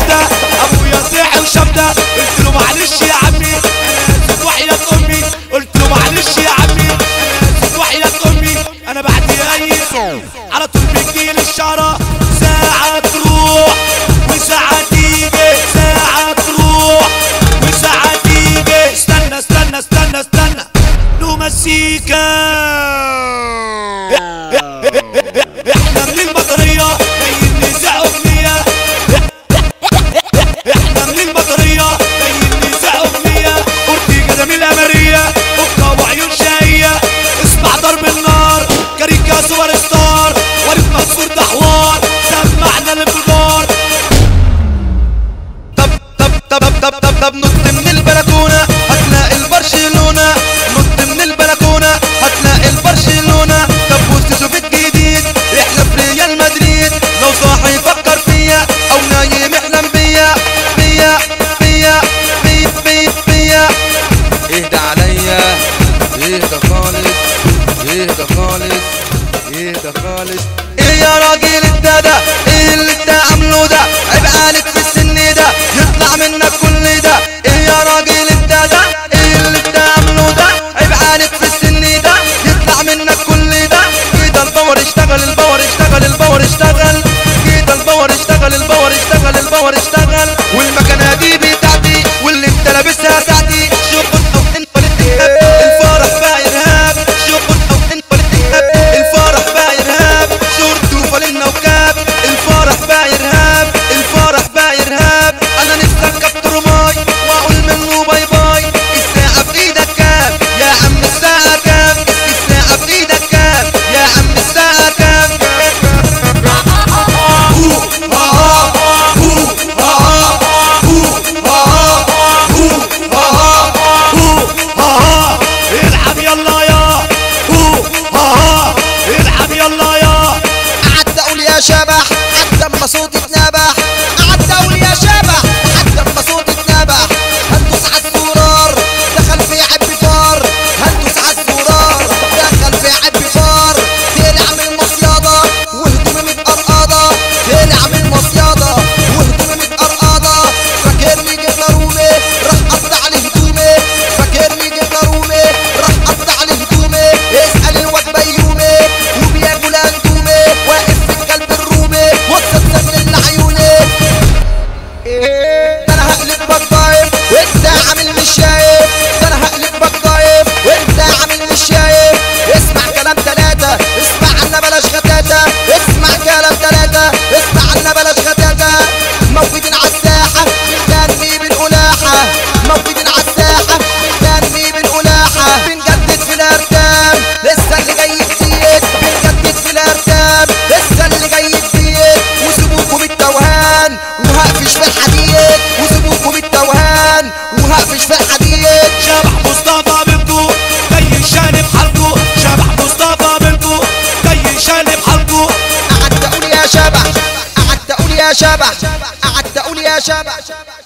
شبده ابويا صحي وشبده قلت له معلش يا عمي انا اسف وحياة امي قلت له معلش يا عمي انا اسف وحياة امي انا بعد اي على طول بتجيلي الشعره ساعه تروح وساعه تيجي ساعه تروح وساعه تيجي استنى استنى استنى استنى نمسيكا احنا من المطرية جايين نذاع اغنية احنا من المطرية جايين نذاع اغنية اورتيجا ده من الامارية اوكا وعيون شقية اسمع ضرب النار كاريكا سوبر ستار وليد منصور ده حوار سمعنا الانفجار طب طب طب طب طب طب نط من البلكونة هتلاقي البرشلونة نط من البلكونة هتلاقي البرشلونة طب بص شوف الجديد احنا في ريال مدريد لو صاحي يفكر فيا او نايم يحلم بيا بيا بيا بيا بيا بيا اهدى عليا اهدى خالص اهدى خالص اهدى خالص ايه يا راجل انت ده ايه اللي انت عامله ده عيب عليك في السن ده يطلع منك كل ده ايه يا راجل انت ده ايه اللي انت عامله ده عيب عليك في السن ده يطلع منك كل ده كده الباور اشتغل الباور اشتغل الباور اشتغل كده الباور اشتغل الباور اشتغل الباور اشتغل والمكنه دي بتاعتي واللي انت لابسها ساعتي شغل او انت الفرح بقى ارهاب شغل او انت الفرح بقى ارهاب شورت وفانلة وكاب الفرح بقى ارهاب الفرح بقى ارهاب انا نفسي اركب ترماي واقول منه باي باي الساعة في ايدك كام يا عم الساعة كام الساعة في ايدك كام يا عم الساعة كام العب يلا يا هو ها ها العب يلا يا قعدت اقول يا شبح حتى اما صوتي اتنبح قعدت اقول يا شبح حتى اما صوتي اتنبح هندوس على الزرار دخل في عب فار هندوس على الزرار دخل في عب فار تقلع من المصيادة وهدومي متقرقضة تقلع من المصيادة وهدومي متقرقضة فاكرني جبنا رومي راح قطع لي هدومي فاكرني جبنا رومي راح قطع لي هدومي اسأل الواد بيومي وبياكل اندومي واقف في الكلب الرومي وسط سن عيوني ده انا هقلب بطايف وانت عامل مش شايف ده انا هقلب بطايف وانت عامل مش شايف اسمع كلام تلاتة اسمع عنا بلاش غتاتة اسمع كلام تلاتة اسمع عنا بلاش غتاتة موجودين على الساحة بنغني بالقلاحة موجودين على الساحة بنغني بالقلاحة بنجدد في الارتام لسه اللي جاي جديد بنجدد في الارتام لسه اللي جاي جديد وسيبوكوا بالتوهان وهقفش في الحديد وسيبوكوا بالتوهان وهقفش في الحديد شبح مصطفى منكو جاي شانب حلقه شبح مصطفى منكو جاي شانب حلقه قعدت اقول يا شبح قعدت اقول يا شبح قعدت اقول يا شبح